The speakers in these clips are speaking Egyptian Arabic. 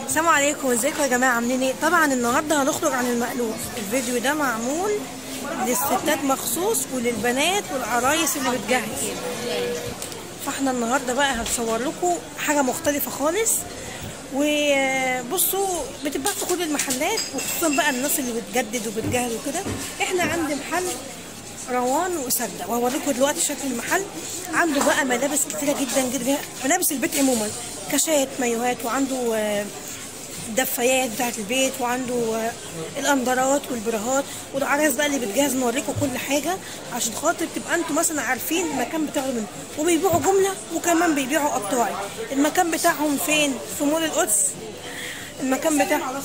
السلام عليكم ازيكم يا جماعه عاملين ايه طبعا النهارده هنخرج عن المألوف الفيديو ده معمول للستات مخصوص وللبنات والعرايس اللي بتجهز فاحنا النهارده بقى هنصور لكم حاجه مختلفه خالص وبصوا بتتباع في كل المحلات وخصوصا بقى الناس اللي بتجدد وبتجهز وكده احنا عند محل روان وسدة وهوريكم دلوقتي شكل المحل عنده بقى ملابس كتيرة جدا جدا ملابس البيت عموما كاشات مايوهات وعنده آه، الدفايات بتاعت البيت وعنده آه، الأندرات والبراهات والعرايس بقى اللي بتجهز نوريكم كل حاجة عشان خاطر تبقى انتوا مثلا عارفين المكان بتاخدوا منه وبيبيعوا جملة وكمان بيبيعوا قطاعي المكان بتاعهم فين في مول القدس المكان بتاعهم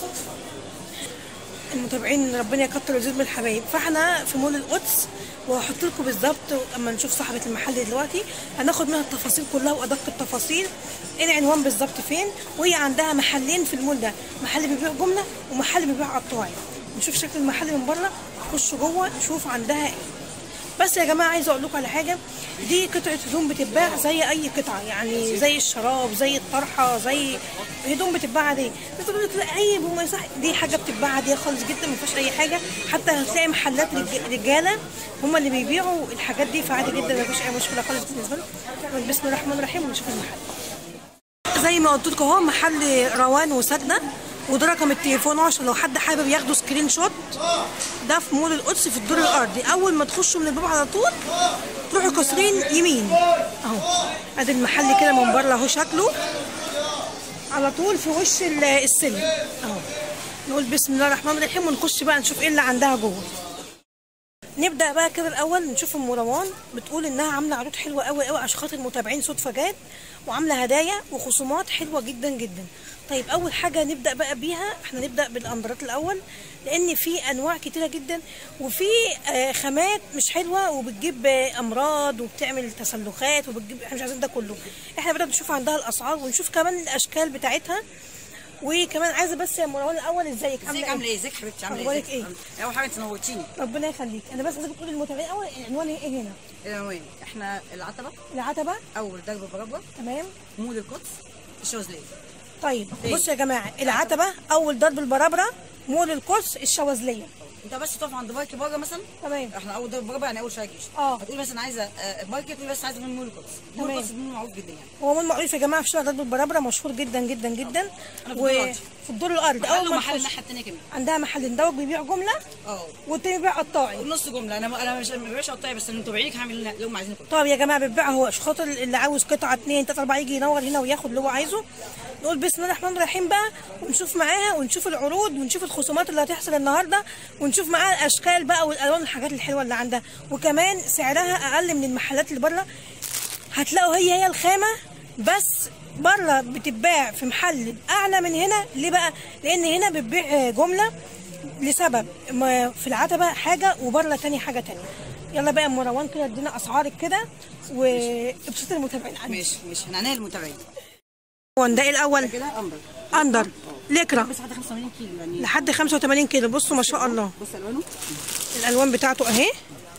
المتابعين ربنا يكتر ويزيد من الحبايب فاحنا في مول القدس وهحط لكم بالظبط اما نشوف صاحبه المحل دلوقتي هناخد منها التفاصيل كلها وادق التفاصيل ايه العنوان بالظبط فين وهي عندها محلين في المول ده محل بيبيع جمله ومحل بيبيع قطاعي نشوف شكل المحل من بره نخش جوه نشوف عندها ايه بس يا جماعه عايزه اقول لكم على حاجه دي قطعه هدوم بتتباع زي اي قطعه يعني زي الشراب زي الطرحه زي هدوم بتتباع عاديه بتقول لك لا عيب وما يصح دي حاجه بتتباع عاديه خالص جدا ما فيهاش اي حاجه حتى هتلاقي محلات رج- رجاله هم اللي بيبيعوا الحاجات دي فعادي جدا ما فيش اي مشكله خالص بالنسبه لهم بسم الله الرحمن الرحيم ونشوف المحل زي ما قلت لكم اهو محل روان وسدنا وده رقم التليفون عشان لو حد حابب ياخدوا سكرين شوت ده في مول القدس في الدور الارضي اول ما تخشوا من الباب على طول تروحوا كاسرين يمين اهو ادي المحل كده من بره اهو شكله على طول في وش ال- السلم اهو نقول بسم الله الرحمن الرحيم ونخش بقى نشوف ايه اللي عندها جوه نبدا بقى كده الاول نشوف ام روان بتقول انها عامله عروض حلوه قوي قوي عشان خاطر المتابعين صدفه جات وعامله هدايا وخصومات حلوه جدا جدا طيب اول حاجه نبدا بقى بيها احنا نبدا بالاندرات الاول لان في انواع كتيره جدا وفي آه، خامات مش حلوه وبتجيب آه، امراض وبتعمل تسلخات وبتجيب احنا مش عايزين ده كله احنا بدأنا نشوف عندها الاسعار ونشوف كمان الاشكال بتاعتها وكمان عايزه بس يا مروان الاول ازيك ازيك عامله ايه ازيك حبيبتي عامله أخبارك ازيك إيه؟ اول حاجه انت نورتيني ربنا يخليك انا بس عايزك تقولي للمتابعين اول العنوان ايه هنا العنوان احنا العتبه العتبه اول درب بربر تمام مول القدس الشوزليه طيب إيه؟ بصوا يا جماعه العتبه اول ضرب البرابره مول القدس الشواذليه انت بس تقف عند بارك بره مثلا تمام احنا اول درب بربر يعني اول شارع جيش آه. هتقول مثلا عايزه آه، بارك تقول بس عايزه من مول القدس مول تمام. القدس مول معروف جدا يعني هو مول معروف يا جماعه في شارع ضرب البرابره مشهور جدا جدا جدا أنا في الدور الأرضي. وفي الدور الارضي محل اول ما ومحل تخش الناحيه الثانيه كمان عندها محل دوت بيبيع جمله اه والتاني بيبيع قطاعي نص جمله انا انا مش ما ببيعش قطاعي بس المتابعين هعمل اللي هم عايزينه كله طب يا جماعه بتبيع هو عشان خاطر اللي عاوز قطعه اتنين تلاته اربعه يجي ينور هنا وياخد اللي هو عايزه نقول بسم الله الرحمن الرحيم بقى ونشوف معاها ونشوف العروض ونشوف الخصومات اللي هتحصل النهارده ونشوف معاها الاشكال بقى والالوان والحاجات الحلوه اللي عندها وكمان سعرها اقل من المحلات اللي بره هتلاقوا هي هي الخامه بس بره بتتباع في محل اعلى من هنا ليه بقى لان هنا بتبيع جمله لسبب ما في العتبه حاجه وبره تاني حاجه تانية يلا بقى يا ام روان كده ادينا اسعارك كده وابسط المتابعين عندي ماشي ماشي احنا هنعمل المتابعين ده ايه الاول كده امبر اندر لكرة بس حتى 85 كيلو يعني لحد 85 كيلو بصوا ما شاء الله بص الوانه الالوان بتاعته اهي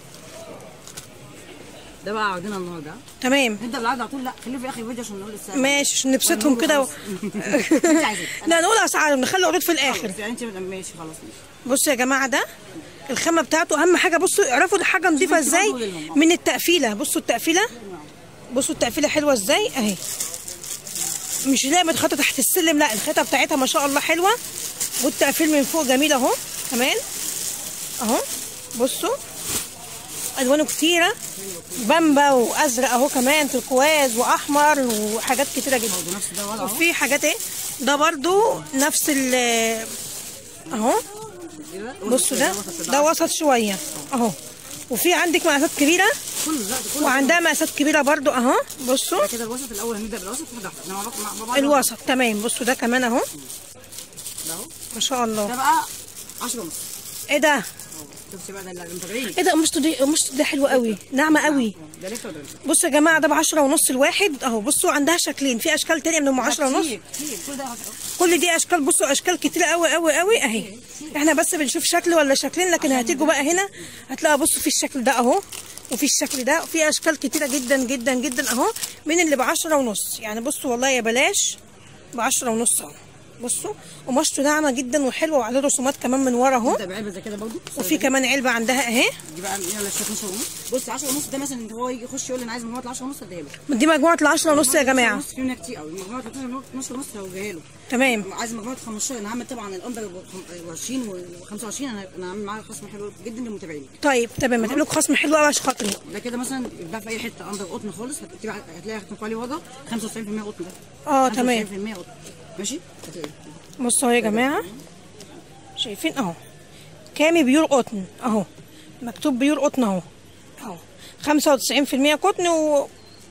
ده بقى عرضنا النهارده تمام نبدا بالعرض على طول لا خليه في اخر الفيديو عشان نقول السعر ماشي عشان نبسطهم ونقول كده و... خلاص. انت عايزة لا نقول اسعارهم نخلي عروض في الاخر يعني انت ماشي خلاص ماشي بصوا يا جماعه ده الخامه بتاعته اهم حاجه بصوا اعرفوا الحاجه نضيفه انت ازاي برضه قولي لهم. من التقفيله بصوا التقفيله بصوا التقفيله حلوه ازاي اهي مش لا متخطه تحت السلم لا الخيطه بتاعتها ما شاء الله حلوه والتقفيل من فوق جميل اهو كمان اهو بصوا الوانه كتيره بامبا وازرق اهو كمان تركواز واحمر وحاجات كتيره جدا برضه نفس ده وضعه وفي حاجات ايه ده برضو نفس ال اهو بصوا ده ده وسط شويه اهو وفي عندك مقاسات كبيره كله لا ده كله وعندها مقاسات كبيره برضو اهو بصوا كده الوسط الاول هنبدا بالوسط واحده واحده احنا مع بعض مع بعض الوسط تمام بصوا ده كمان اهو ده اهو ما شاء ده الله بقى 10 ونص ايه ده شفتي بقى ده المتابعين ايه ده قماشته دي قماشته دي حلوه قوي ناعمه قوي ده لفه وده لفه بصوا يا جماعه ده ب 10 ونص الواحد اهو بصوا عندها شكلين في اشكال تانية من ام 10 ونص كتير كتير كل ده 10 كل دي اشكال بصوا اشكال كتيره قوي قوي قوي اهي احنا بس بنشوف شكل ولا شكلين لكن هتيجوا بقى هنا هتلاقوا بصوا في الشكل ده اهو وفي الشكل ده وفي اشكال كتيره جدا جدا جدا اهو من اللي ب 10 ونص يعني بصوا والله يا بلاش ب 10 ونص اهو بصوا قماشته ناعمه جدا وحلوه وعليه رسومات كمان من ورا اهو ده بعلبه زي كده برضه وفي كمان علبه عندها اهي دي بقى يلا شوف 12 ونص بص 10 ونص ده مثلا انت هو يجي يخش يقول لي انا عايز مجموعه 10 ونص اديها له دي مجموعه العشرة ونص يا جماعه نص في منها كتير قوي مجموعه 12 ونص لو جايه له تمام عايز مجموعه 15 انا عامل طبعا الاندر 20 و25 انا انا عامل معاه خصم حلو جدا للمتابعين طيب تمام هتعمل لكم خصم حلو قوي عشان خاطري ده كده مثلا يتباع في اي حته اندر قطن خالص هتبقى هتلاقي مكتوب عليه وضع 95% قطن ده اه تمام 95% قطن ماشي هتلاقي بصوا اهو يا جماعه شايفين اهو كامي بيور قطن اهو مكتوب بيور قطن اهو اهو 95% قطن و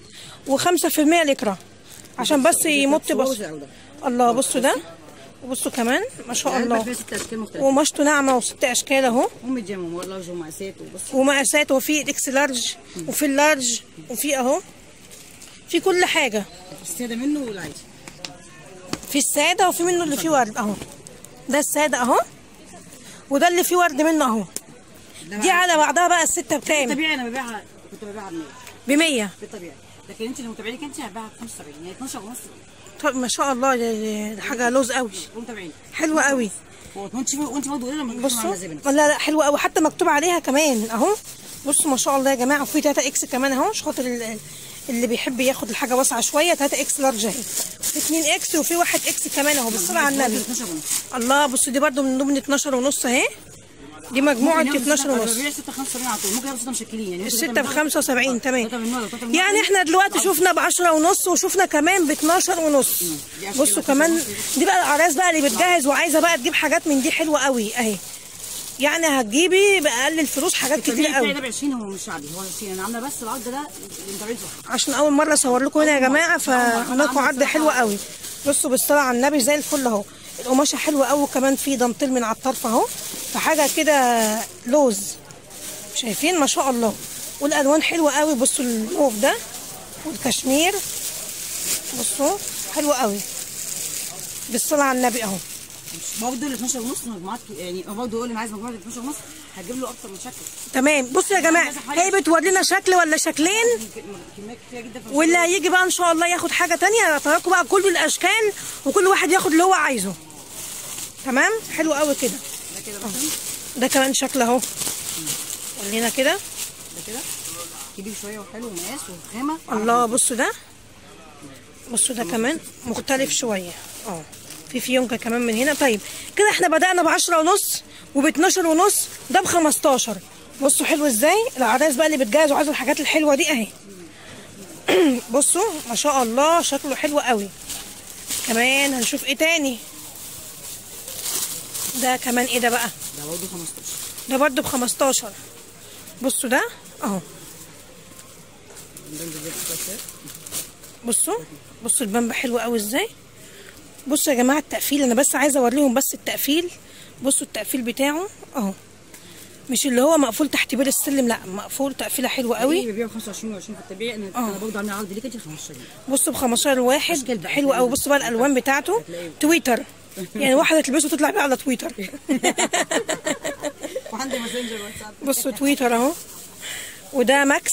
و5% لكرة عشان بس يمط بس الله بصوا ده وبصوا كمان ما شاء العلبة الله فيها ست اشكال مختلفه وقماشته ناعمه وست اشكال اهو ام جيم ولارج ومقاسات وبص ومقاسات وفي الاكس لارج وفي اللارج وفي اهو في كل حاجه الساده منه والعادي في الساده وفي منه اللي فيه ورد اهو ده الساده اهو وده اللي فيه ورد منه اهو ده دي على بعضها بقى السته بكام طبيعي انا ببيعها كنت ببيعها ب 100 ب 100 في الطبيعي لكن انت لو متابعينك انت هتبيعها ب 75 يعني 12 ونص طب ما شاء الله دي- دي حاجه لوز قوي ومتابعين حلوه قوي وانت وانت برضه قولي لما بصوا على زبنه لا لا حلوه قوي حتى مكتوب عليها كمان اهو بصوا ما شاء الله يا جماعه وفي 3 اكس كمان اهو عشان خاطر ال- اللي بيحب ياخد الحاجه واسعه شويه 3 اكس لارج اهي في 2 اكس وفي 1 اكس كمان اهو بالصلاه على النبي 12 ونص الله بصوا دي برده من ضمن 12 ونص اهي دي مجموعه ممكن ياخد 12 ستة- ونص ببيع 6 75 على طول ممكن ياخد 6 مشكلين يعني الستة ب 75 تمام تلاتة من مرة، تلاتة من مرة. يعني احنا دلوقتي شفنا ب 10 ونص وشفنا كمان ب 12 ونص دي أشكال بصوا 12 كمان ونص. دي بقى الاعراس بقى اللي بتجهز وعايزه بقى تجيب حاجات من دي حلوه قوي اهي يعني هتجيبي باقل الفلوس حاجات كتير الطبيعي قوي ده ب 20 هو مش شعبي هو 20 انا عامله بس العرض ده للمتابعين فقط عشان اول مره اصور لكم هنا يا جماعه فعملنا لكم عرض حلو قوي بصوا بالصلاه على النبي زي الفل اهو القماشه حلوه قوي وكمان في دانتيل من على الطرف اهو فحاجه كده لوز شايفين ما شاء الله والالوان حلوه قوي بصوا الموف ده والكشمير بصوا حلوه قوي بالصلاه على النبي اهو برضه ال 12 ونص مجموعات يعني هو برضه يقول لي انا عايز مجموعه ال 12 ونص هجيب له اكتر من شكل تمام بصوا يا جماعه هي بتورينا شكل ولا شكلين كميات كتير جدا في واللي هيجي بقى ان شاء الله ياخد حاجه تانية هطلعكم بقى كل الاشكال وكل واحد ياخد اللي هو عايزه تمام حلو قوي كده ده كده مثلا ده كمان شكل اهو ورينا كده ده كده كبير شويه وحلو ومقاس وخامه الله بصوا ده بصوا ده كمان مختلف شويه اه في فيونكه كمان من هنا طيب كده احنا بدأنا ب 10 ونص وب 12 ونص ده ب 15 بصوا حلو ازاي العرايس بقى اللي بتجهز وعايزه الحاجات الحلوه دي اهي بصوا ما شاء الله شكله حلو قوي كمان هنشوف ايه تاني ده كمان ايه ده بقى ده برضه 15 ده برضه ب 15 بصوا ده اهو ده اللي بيبقى كويس. بصوا بصوا البامبا حلو قوي ازاي بصوا يا جماعه التقفيل انا بس عايزه اوريهم بس التقفيل بصوا التقفيل بتاعه اهو مش اللي هو مقفول تحت بير السلم لا مقفول تقفيله حلوه قوي قوي بيبيعوا 25 و20 في الطبيعي انا انا برضه عامله عرض ليك انت 15 جنيه بصوا ب 15 الواحد أشكال بقى. حلو قوي بصوا بقى الالوان بتاعته تويتر يعني واحده تلبسه تطلع بيه على تويتر وعندي ماسنجر واتساب بصوا تويتر اهو وده ماكس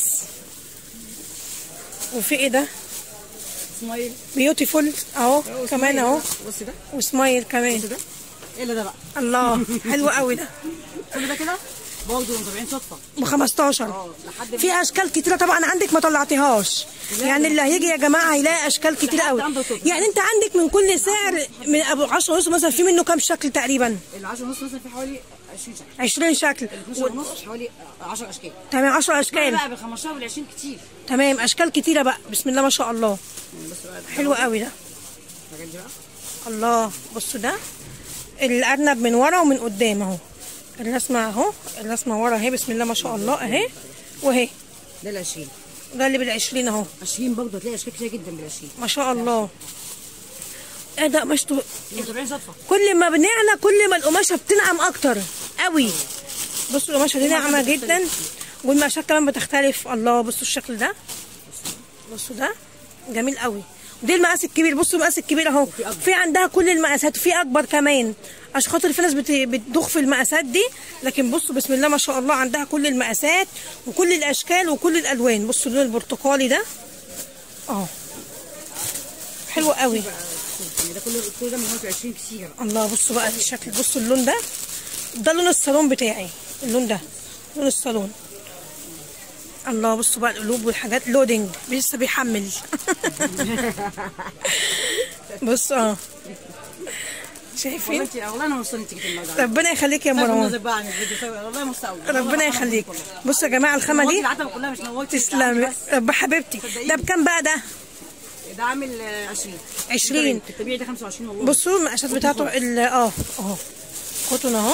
وفي ايه ده سمايل بيوتيفول اهو كمان اهو بص ده وسمايل كمان بص ده ايه اللي ده بقى الله حلو قوي ده كل ده كده برضه متابعين صدفه ب 15 اه لحد ما- في اشكال كتيره طبعا عندك ما طلعتيهاش يعني اللي هيجي يا جماعه هيلاقي اشكال كتيره قوي يعني انت عندك من كل سعر من ابو 10 ونص مثلا في منه كام شكل تقريبا ال 10 ونص مثلا في حوالي 20 شكل 20 شكل 12 ونص حوالي 10 اشكال تمام 10 بقى اشكال بقى ب 15 وال 20 كتير تمام اشكال كتيره بقى بسم الله ما شاء الله يعني بص بقى حلو قوي ده الحاجات دي بقى الله بصوا ده الارنب من ورا ومن قدام اهو الرسمه اهو الرسمه ورا اهي بسم الله ما شاء الله اهي واهي ده ال 20 ده اللي بال20 اهو 20 برضه هتلاقي اشكال كتير جدا بال 20 ما شاء الله ايه ده مشتو متابعين صدفه كل ما بنعلى كل ما القماشه بتنعم اكتر قوي بصوا القماشه دي ناعمه جدا والمقاسات كمان بتختلف الله بصوا الشكل ده بصوا ده جميل قوي ودي المقاس الكبير بصوا المقاس الكبير اهو في عندها كل المقاسات وفي اكبر كمان عشان خاطر في ناس بت- بتدوخ في المقاسات دي لكن بصوا بسم الله ما شاء الله عندها كل المقاسات وكل الاشكال وكل الالوان بصوا اللون البرتقالي ده اه حلو قوي ده كله كل ده من 21 كتير الله بصوا بقى الشكل بصوا اللون ده ده لون الصالون بتاعي اللون ده لون الصالون الله بصوا بقى القلوب والحاجات لودنج لسه بيحمل بص اه شايفين والله انت والله انا مبسوطه انت جيت النهارده ربنا يخليك يا طيب مروان النظر بقى عن الفيديو طيب والله مستوى ربنا يخليك بصوا يا جماعه الخامه نورتي دي العتبه كلها مش نورتي تسلمي رب حبيبتي ده بكام بقى ده ده عامل آه، 20 20. الطبيعي ده 25 والله بصوا المقاسات بتاعته ال- اه اهو قطن اهو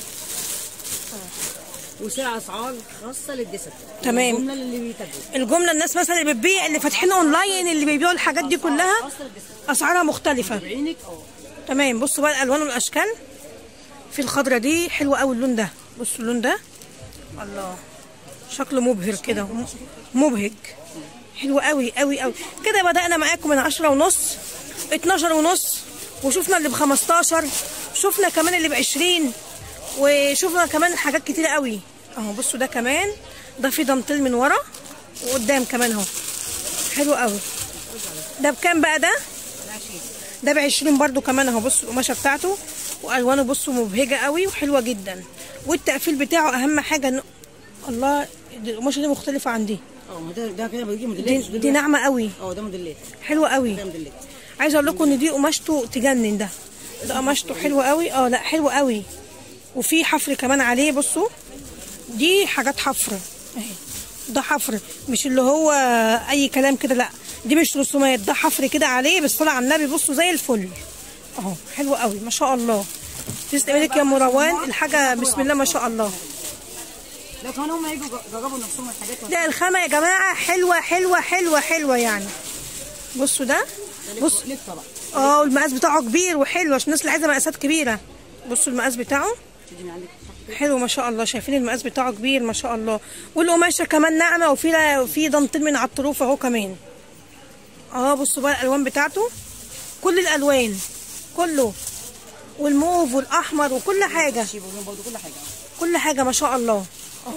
وسعر اسعار خاصه للجسد تمام. الجمله اللي بيتاجروا الجمله الناس مثلا اللي بتبيع اللي فاتحين اونلاين اللي بيبيعوا الحاجات دي كلها خاصه للجسد اسعارها مختلفه بعينك اه تمام بصوا بقى الالوان والاشكال في الخضره دي حلوه قوي اللون ده بصوا اللون ده الله شكله مبهر كده م- مبهج حلو قوي قوي قوي كده بدأنا معاكم من عشرة ونص 12 ونص وشفنا اللي ب 15 شفنا كمان اللي ب 20 وشفنا كمان حاجات كتيرة قوي اهو بصوا ده كمان ده في دانتيل من ورا وقدام كمان اهو حلو قوي ده بكام بقى ده ده ب 20 برده كمان اهو بصوا القماشه بتاعته والوانه بصوا مبهجه قوي وحلوه جدا والتقفيل بتاعه اهم حاجه إن... الله دي القماشه دي مختلفه عن دي اه ما ده ده كده بيجي موديلات دي, مش دي دول ناعمه قوي اه ده موديلات حلوه قوي ده موديلات عايزه اقول لكم ان دي قماشته تجنن ده ده قماشته حلوه قوي اه لا حلوه قوي وفي حفر كمان عليه بصوا دي حاجات حفر اهي ده حفر مش اللي هو اي كلام كده لا دي مش رسومات ده حفر كده عليه بالصلاه على النبي بصوا زي الفل اهو حلو قوي ما شاء الله تسلم ايدك يا مروان الحاجه بسم الله ما شاء الله لو كمان هم هيجوا يجربوا نفسهم الحاجات ده الخامه يا جماعه حلوه حلوه حلوه حلوه يعني بصوا ده بص لسه بقى اه المقاس بتاعه كبير وحلو عشان الناس اللي عايزه مقاسات كبيره بصوا المقاس بتاعه تيجي من عندك حلو ما شاء الله شايفين المقاس بتاعه كبير ما شاء الله والقماشه كمان ناعمه وفي وفي دانتيل من على الطروف اهو كمان اه بصوا بقى الالوان بتاعته كل الالوان كله والموف والاحمر وكل حاجه شيبه برضه كل حاجه كل حاجه ما شاء الله اهو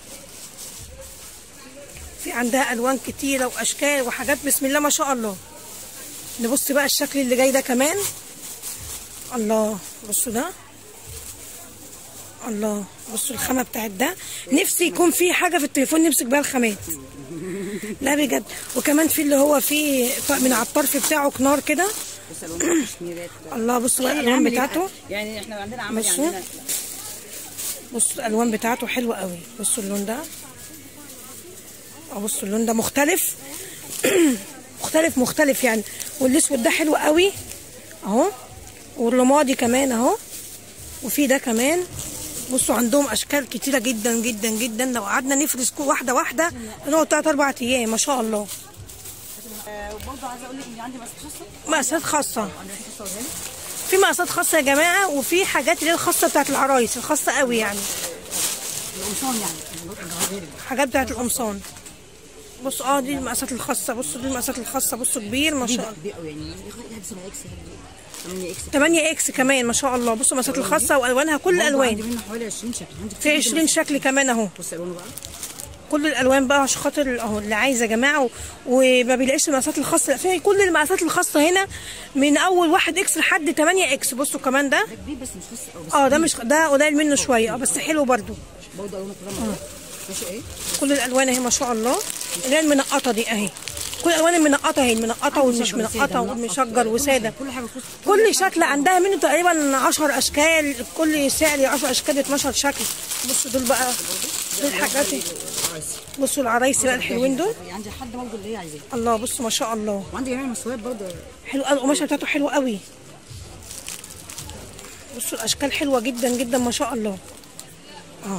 في عندها الوان كتيره واشكال وحاجات بسم الله ما شاء الله نبص بقى الشكل اللي جاي ده كمان الله بصوا ده الله بصوا الخامه بتاعت ده نفسي يكون في حاجه في التليفون نمسك بيها الخامات لا بجد وكمان في اللي هو فيه من على الطرف بتاعه كنار كده بس الوان تشميرات الله بصوا بقى يعني الالوان عملي بتاعته بقى. يعني احنا عندنا عملي بصوا. عندنا بصوا الالوان بتاعته حلوه قوي بصوا اللون ده اه بصوا اللون ده مختلف مختلف مختلف يعني والاسود ده حلو قوي اهو والرمادي كمان اهو وفي ده كمان بصوا عندهم اشكال كتيره جدا جدا جدا لو قعدنا نفرز كل واحده واحده هنقعد تلات اربع ايام ما شاء الله آه، وبرضه عايزه اقول لك ان عندي مقاسات خاصه مقاسات خاصه عندي مقاسات خاصه وهنا في مقاسات خاصه يا جماعه وفي حاجات اللي هي الخاصه بتاعت العرايس الخاصه قوي يعني القمصان يعني حاجات بتاعت القمصان بص اه دي المقاسات الخاصه بصوا دي المقاسات الخاصه بصوا كبير ما شاء الله دي قوي يعني ياخد 7 اكس 8 اكس 8 اكس كمان ما شاء الله بصوا المقاسات الخاصه والوانها كل عندي الالوان منه حوالي 20 شكل عندي في كتير 20 شكل كمان اهو بص الوانه بقى كل الالوان بقى عشان خاطر اهو اللي عايز يا جماعه و- وما بيلاقيش المقاسات الخاصه لا في كل المقاسات الخاصه هنا من اول 1 اكس لحد 8 اكس بصوا كمان ده ده كبير بس مش خاص قوي بس اه ده مش ده قليل منه شويه اه بس حلو برضو برضه الوانه كلها مع بعض. ماشي ايه كل الالوان اهي ما شاء الله اللي هي المنقطه دي اهي كل الالوان المنقطه اهي المنقطه والمش منقطه والمشجر وساده كل حاجه خاص كل شكل عندها منه تقريبا 10 اشكال كل سعر 10 اشكال 12 شكل بصوا دول بقى دول حاجات بصوا العرايس بقى الحلوين دول عندي حد برضه اللي هي عايزاه الله بصوا ما شاء الله وعندي جميع المستويات برضه حلو قوي القماشه بتاعته حلوه قوي بصوا الاشكال حلوه جدا جدا ما شاء الله اه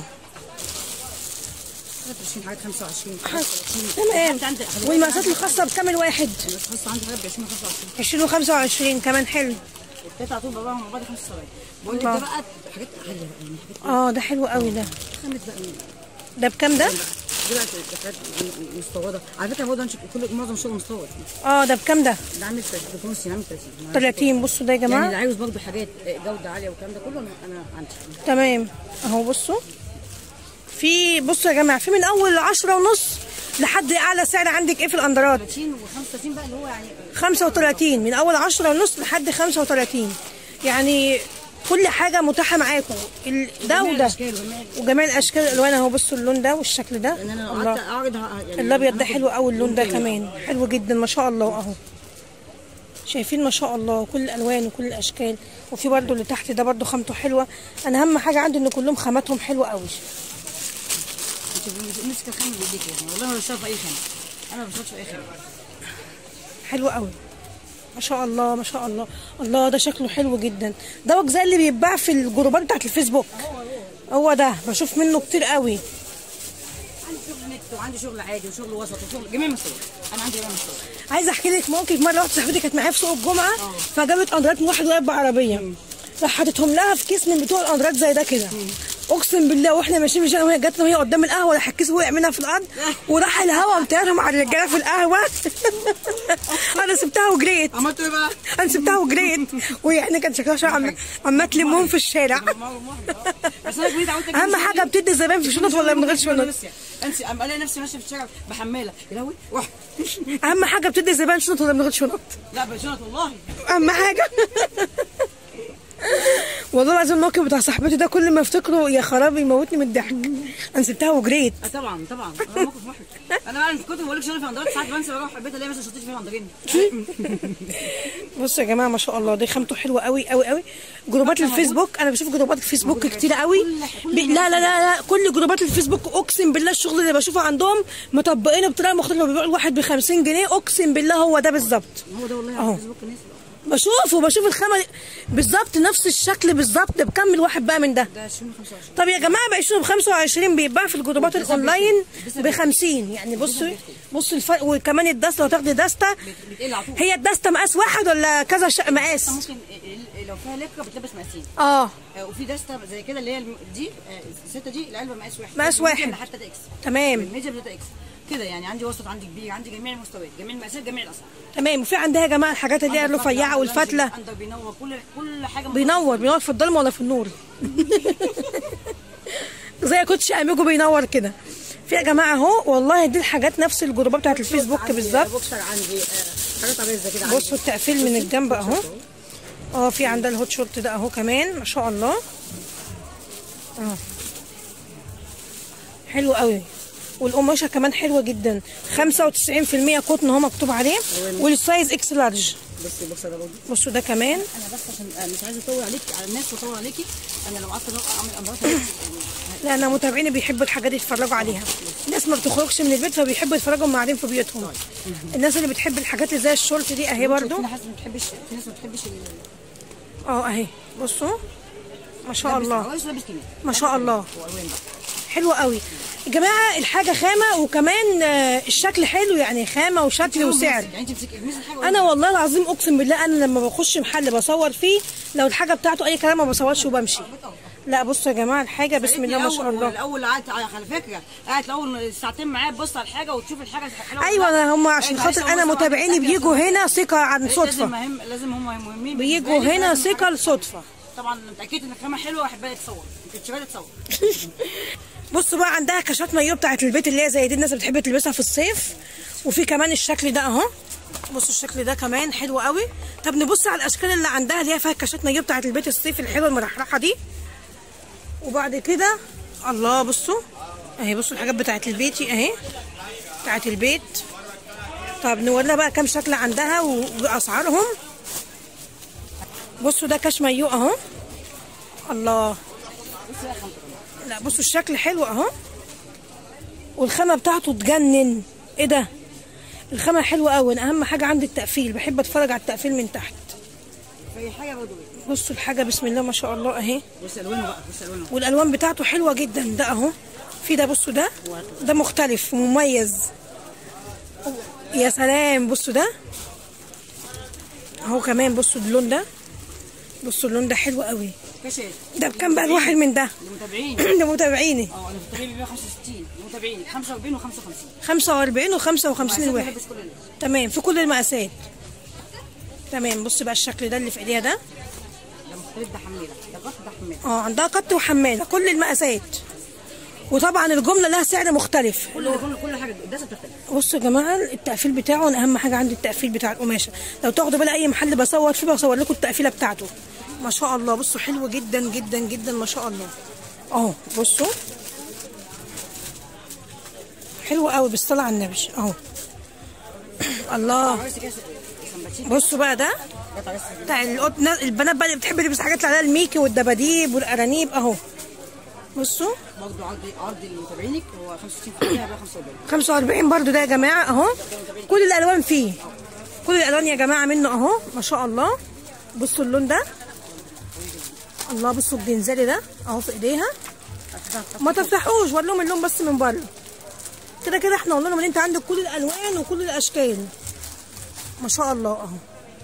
23 حاجات 25 تمام عندي والمقاسات الخاصه بكام الواحد الخاصه عندي حاجات ب 20 25 20 و 25 كمان حلو التلاته على طول بقى مع بعض 75 بقول لك ده بقى حاجات غاليه بقى يعني حاجات اه ده حلو قوي ده خامه بقى من- ده بكام ده دي بقى حاجات مستورده على فكره برضه أنا شك- كل معظم شغل مستورد اه ده بكام ده ده عامل 30 نص عامل 30 30 بصوا ده يا يعني اللي جماعه عاوز برضه حاجات جوده عاليه والكلام ده كله انا انا عندي تمام اهو بصوا في بصوا يا جماعه في من اول 10 ونص لحد اعلى سعر عندك ايه في الاندرات 30 و35 بقى اللي هو يعني 35 من اول 10 ونص لحد 35 يعني كل حاجه متاحه معاكم ال- ده جميع وده الأشكال وجميع- وجميع الاشكال الالوان اهو بصوا اللون ده والشكل ده لان انا لو الله. قعدت اعرض ه- يعني الابيض ده هاخد حلو قوي اللون ده تاني. كمان حلو جدا ما شاء الله اهو شايفين ما شاء الله كل الالوان وكل الاشكال وفي برضو اللي تحت ده برضو خامته حلوه انا اهم حاجه عندي ان كلهم خاماتهم حلوه قوي انت مسك الخام بايديك يعني والله ما بشتغل في اي خام انا ما بشتغلش في اي خام حلو قوي ما شاء الله ما شاء الله الله ده شكله حلو جدا ده وجزاء اللي بيتباع في الجروبات بتاعت الفيسبوك هو ده بشوف منه كتير قوي عندي شغل نت وعندي شغل عادي وشغل وسط وشغل جميع مستويات انا عندي جميع مستويات عايزه احكي لك موقف مره واحده صاحبتي كانت معايا في سوق الجمعه فجابت اندرات من واحد واقف بعربيه راح حاططهم لها في كيس من بتوع الاندرات زي ده كده اقسم بالله واحنا ماشيين ماشيين وهي جت وهي قدام القهوه راح الكيس وقع منها في الارض وراح الهوا مطيرهم على الرجاله في القهوه انا سبتها وجريت عملت ايه بقى؟ انا سبتها وجريت ويعني كان شكلها شعر عم- عماله تلمهم في الشارع بس انا كنت عملت اهم حاجه بتدي الزبائن في شنط ولا من غير شنط انت اما الاقي نفسي ماشيه في الشارع بحماله يا لهوي واحد اهم حاجه بتدي الزبائن شنط ولا من غير شنط لا بشنط والله اهم حاجه والله العظيم الموقف بتاع صاحبتي ده كل ما افتكره يا خرابي يموتني من الضحك انا سبتها وجريت آه طبعا طبعا انا موقف محرج انا بقى كنت بقول لك شغل في اندرات ساعات بنسى بروح البيت الاقي مثلا شطيت فيه اندرين بصوا يا جماعه ما شاء الله دي خامته حلوه قوي قوي قوي جروبات الفيسبوك انا بشوف جروبات الفيسبوك كتير قوي ب... لا لا لا لا كل جروبات الفيسبوك اقسم بالله الشغل اللي بشوفه عندهم مطبقينه بطريقه مختلفه بيبيعوا الواحد ب 50 جنيه اقسم بالله هو ده بالظبط هو ده والله أهو. على الفيسبوك الناس بشوفه بشوف الخامه بالظبط نفس الشكل بالظبط بكمل واحد بقى من ده ده 20 25 طب يا جماعه بقى ب 25 بيتباع في الجروبات الاونلاين ب 50 يعني بصوا بصوا الفرق وكمان الدسته لو تاخدي دسته بتقل على طول هي الدسته مقاس واحد ولا كذا ش... مقاس ممكن ال- ال- لو فيها لكه بتلبس مقاسين اه آه، وفي دستة زي كده اللي هي الم- دي آه، الستة دي العلبة مقاس واحد مقاس من واحد. ميديم لحد 3 اكس تمام من ميديم ل 3 اكس كده يعني عندي وسط عندي كبير عندي جميع المستويات جميع المقاسات جميع الاسعار تمام وفي عندها يا جماعه الحاجات اللي هي عندك فتلة، الرفيعه عندك والفتله لانجي، عندك بينور كل كل حاجه بينور بينور في الضلمه ولا في النور زي كوتش اميجو بينور كده في يا جماعه اهو والله دي الحاجات نفس الجروبات بتاعت الفيسبوك عندي بالظبط بوكسر عندي آه، حاجات عامله زي كده عندي. بصوا التقفيل من الجنب اهو اه في عندها الهوت شورت ده اهو كمان ما شاء الله اه حلو قوي والقماشه كمان حلوه جدا 95% قطن اهو مكتوب عليه والسايز اكس لارج بصي البوكسر ده برضه بصوا ده كمان انا بس عشان آه، مش عايزه اطول عليك على الناس واطول عليكي انا لو قعدت اعمل امراض يعني لا انا متابعيني بيحبوا الحاجات دي يتفرجوا عليها الناس ما بتخرجش من البيت فبيحبوا يتفرجوا هم قاعدين في بيوتهم الناس اللي بتحب الحاجات اللي زي الشورت دي اهي برضو في ناس ما بتحبش في ناس ما بتحبش ال- اه اهي بصوا ما شاء لابس الله عرايس ولابس كمين ما شاء الله والوان بقى حلوة قوي يا جماعة الحاجة خامة وكمان آه، الشكل حلو يعني خامة وشكل وسعر يعني انت بتمسكي تلمسي الحاجه انا والله العظيم اقسم بالله انا لما بخش محل بصور فيه لو الحاجة بتاعته اي كلام ما بصورش وبمشي لا بصوا يا جماعة الحاجة بسم الله ما شاء الله الاول قعدت على فكره قعدت الاول ساعتين معاه تبص على الحاجه وتشوف الحاجه حلوه ولا ايوه لا. انا هم عشان أيوة، خاطر لسه انا هم متابعيني ساعتين بيجوا ساعتين. هنا ثقة عن لازم صدفة مهم لازم هم مهمين بيجوا بالنسبة لي، هنا لازم ثقة حاجة- لصدفة طبعا اتاكدت ان الخامه حلوه واحبها تصور ما كنتش تصور بصوا بقى عندها كاشات مايو بتاعت البيت اللي هي زي دي الناس بتحب تلبسها في الصيف وفي كمان الشكل ده اهو بصوا الشكل ده كمان حلو قوي طب نبص على الاشكال اللي عندها اللي هي فيها كاشات مايو بتاعت البيت الصيف الحلوه المرحرحه دي وبعد كده الله بصوا اهي بصوا الحاجات بتاعت البيتي اهي بتاعت البيت طب نوريها بقى كام شكل عندها و- واسعارهم بصوا ده كاش مايو اهو الله لا بصوا الشكل حلو اهو والخامه بتاعته تجنن ايه ده الخامه حلوه قوي انا اهم حاجه عندي التقفيل بحب اتفرج على التقفيل من تحت فهي حاجه برضه بصوا الحاجه بسم الله ما شاء الله اهي بص الوانه بقى بص الوانه والالوان بتاعته حلوه جدا ده اهو في ده بصوا ده ده مختلف ومميز يا سلام بصوا ده اهو كمان بصوا اللون ده بصوا اللون ده حلو قوي كاشات ده بكام بقى الواحد من ده المتابعين ده متابعيني اه انا في الطبيعي 165 المتابعين 45 و55 45 و55 الواحد بس كل الناس تمام في كل المقاسات تمام بص بقى الشكل ده اللي في ايديها ده ده مختلف ده حماله ده قط ده حماله اه عندها قط وحماله كل المقاسات وطبعا الجمله لها سعر مختلف كل كل كل حاجه الدسه بتختلف بصوا يا جماعه التقفيل بتاعه انا اهم حاجه عندي التقفيل بتاع القماشه لو تاخدوا بالي اي محل بصور فيه بصور لكم التقفيله بتاعته ما شاء الله بصوا حلو جدا جدا جدا ما شاء الله اهو بصوا حلو قوي بالصلاه على النبي اهو الله عرسي كده سمباتشي بصوا بقى ده قطع عرسي بتاع القط- نا- البنات بقى اللي بتحب تلبس حاجات اللي عليها الميكي والدباديب والارانيب اهو بصوا برضه عرض عرض لمتابعينك هو 65% هيبقى 45 45 برضو ده يا جماعه اهو كل الالوان فيه كل الالوان يا جماعه منه اهو ما شاء الله بصوا اللون ده الله بصوا الجنزالي ده اهو في ايديها ما تفتحوش وقول لهم اللون بس من بره كده كده احنا قلنا لهم ان انت عندك كل الالوان وكل الاشكال ما شاء الله اهو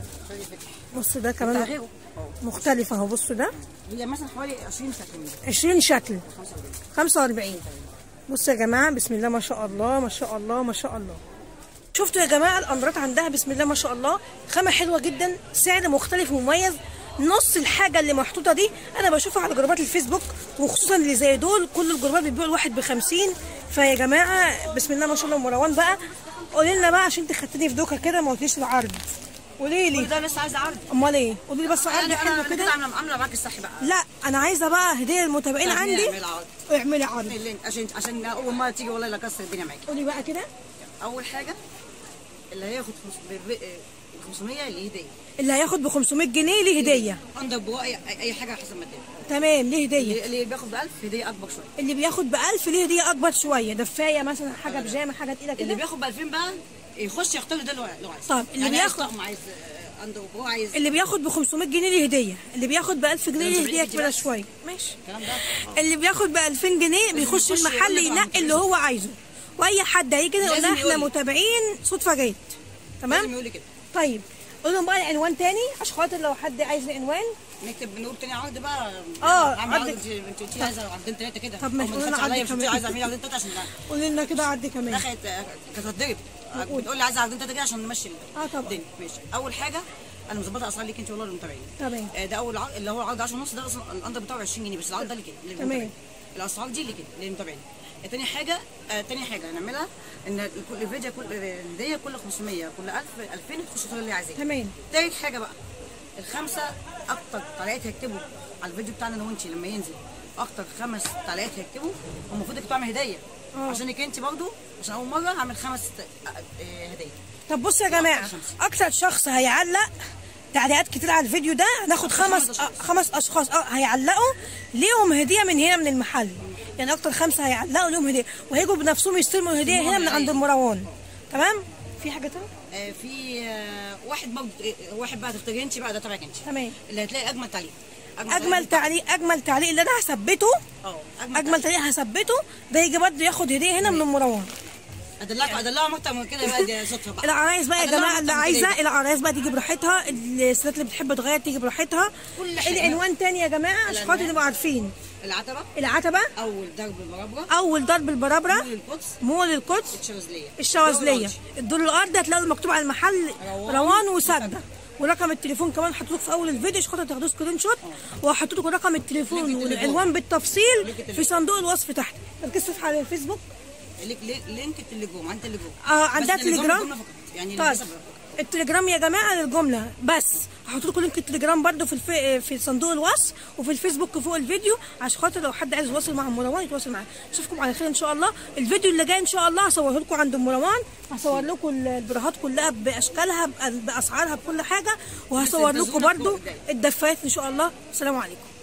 بصوا ده بتاع كمان غيره اه مختلف اهو بصوا ده هي مثلا حوالي 20 شكل من ده 20 شكل 45 45 بصوا يا جماعه بسم الله ما شاء الله ما شاء الله ما شاء الله شفتوا يا جماعه الامراض عندها بسم الله ما شاء الله خامه حلوه جدا سعر مختلف ومميز نص الحاجه اللي محطوطه دي انا بشوفها على جروبات الفيسبوك وخصوصا اللي زي دول كل الجروبات بتبيعوا الواحد ب 50 فيا جماعه بسم الله ما شاء الله مروان بقى قولي لنا بقى عشان انت خدتني في دوكه كده ما قلتيش العرض قولي كل لي ده لسه عايزه عرض امال ايه قولي لي بس عرض انا حلو انا كده كده عامله عامله معاك الصح بقى لا انا عايزه بقى هديه للمتابعين لا، عندي نعمل عرض. اعملي عرض اللينك عشان عشان اول مره تيجي والله لا كسر الدنيا معاك قولي بقى كده اول حاجه اللي هياخد خمس- ب- ب- 500 اللي هديه اللي هياخد ب 500 جنيه ليه هديه اندر برو اي اي حاجه حسب ما تدي تمام ليه هديه اللي اللي بياخد ب 1000 هديه اكبر شويه اللي بياخد ب 1000 ليه هديه اكبر شويه دفايه مثلا حاجه بيجامه حاجه تقيله اللي كده بياخد ب 2000 بقى يخش يختار ده اللي هو اللي هو عايزه طب، اللي يعني عايز بياخد- طقم عايز آه، اندر برو عايز اللي بياخد ب 500 جنيه ليه هديه اللي بياخد ب 1000 جنيه ليه ده هديه أنت كبيره بس. شويه ماشي الكلام ده آه. اللي بياخد ب 2000 جنيه بيخش يخش المحل يقول لك ينقي عن اللي هو عايزه واي حد هيجي كده يقول لها لازم احنا يقول لي. متابعين صدفه جيت لازم تمام يقول لي كده طيب قول لهم بقى العنوان تاني عشان خاطر لو حد عايز العنوان نكتب نقول تاني عرض بقى آه، اعمل عرض. عرض انت انت انت عايزه عرضين ثلاثه كده طب ماشي، أو ما قول لنا تخافش عليا عرض مش انت كمان. عايزه اعمل عرضين ثلاثه عشان قولي لنا كده عدي كمان دخلت كانت هتضرب بتقول لي عايزه عرضين ثلاثه كده عشان نمشي آه، طبعا. الدنيا ماشي اول حاجه انا مظبطه اسعار ليك انت والله للمتابعين تمام. آه، ده اول عرض اللي هو عرض 10 ونص ده اصلا الاندر بتاعه 20 جنيه بس العرض ده ليك تمام. الاسعار دي ليك للمتابعين آه، تاني حاجه آه، تاني حاجه هنعملها ان كل فيديو كل هديه كل 500 كل 1000 2000 تخش تختار اللي عايزاه تمام تالت حاجه بقى الخمسه اكتر تعليقات هيكتبوا على الفيديو بتاعنا انا وانت لما ينزل اكتر خمس تعليقات هيكتبوا هم المفروض انك تعمل هديه آه. عشانك انت برضو عشان اول مره هعمل خمس آه، آه، هدايا طب بصوا يا جماعه اكتر شخص هيعلق تعليقات كتير على الفيديو ده هناخد خمس خمس آه، خمس اشخاص اه هيعلقوا ليهم هديه من هنا من المحل يعني اكتر خمسه هيعلقوا ليهم هديه وهيجوا بنفسهم يستلموا الهديه هنا من عند المروان تمام في حاجه تانية آه، في آه، واحد برضو آه، واحد بقى تختاري انت بقى ده تبعك انت تمام. اللي هتلاقي اجمل تعليق اجمل تعليق اجمل تعليق اللي انا هثبته اه اجمل تعليق هثبته ده يجي برضه ياخد هديه هنا من المروان ادلعك ادلعهم اكتر من كده بقى دي صدفه بقى العرايس بقى يا أدلعهم جماعه أكتر اللي من كده عايزه يبقى. العرايس بقى تيجي براحتها الستات اللي بتحب تغير تيجي براحتها كل حاجة. العنوان تاني يا جماعه عشان العنوان. خاطر نبقى عارفين العتبه العتبه اول درب المربرة اول ضرب البرابره مول القدس مول القدس الشاذليه الشواذليه الدور الارضي هتلاقوا مكتوب على المحل روان روان وسده ورقم التليفون كمان حطيته في اول الفيديو عشان خاطر تاخدوه سكرين شوت وهحط لكم رقم التليفون لينك التليفون. والعنوان بالتفصيل لينك التليفون. في صندوق الوصف تحت ركزت في على الفيسبوك ليك لينك التليجرام عن تليجرام اه عندها بس التليجرام تليجرام الجملة فقط. يعني طيب للأسف التليجرام يا جماعه للجمله بس هحط لكم لينك التليجرام برده في الف... في صندوق الوصف وفي الفيسبوك فوق الفيديو عشان خاطر لو حد عايز يتواصل مع مروان يتواصل معاه اشوفكم على خير ان شاء الله الفيديو اللي جاي ان شاء الله هصوره لكم عند مروان هصور لكم البراهات كلها باشكالها بأ- باسعارها بكل حاجة وهصور بس لكم التزوينات برده فوق الجاي. الدفايات ان شاء الله السلام عليكم